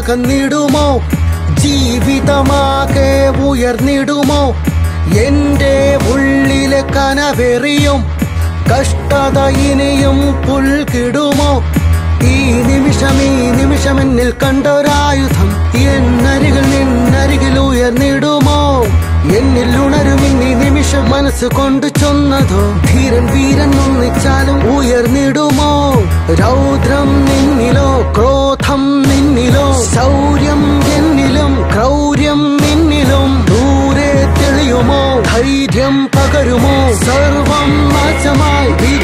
അകന്നിടുമോ ജീവിതമാകെ ഉയർന്നിടുമോ എന്റെ ഉള്ളിലെ കനവെറിയും കഷ്ടത ഇനിയും പുൽകിടുമോ ഈ നിമിഷം ഈ നിമിഷം എന്നിൽ കണ്ടൊരായുധം എന്നരികിൽ നിന്നരികിൽ ഉയർന്നിടുമോ എന്നിൽ ഉണരും ഇന്നീ നിമിഷം മനസ്സ് കൊണ്ട് ചൊന്നതോ ധീരൻ വീരൻ ഒന്നിച്ചാലും ഉയർന്നിടുമോ രൗദ്രം നിന്നിലോ ക്രോധം നിന്നിലോ ശൗര്യം എന്നിലും ക്രൗര്യം നിന്നിലും ദൂരെ തെളിയുമോ ധൈര്യം പകരുമോ സർവം നാശമായി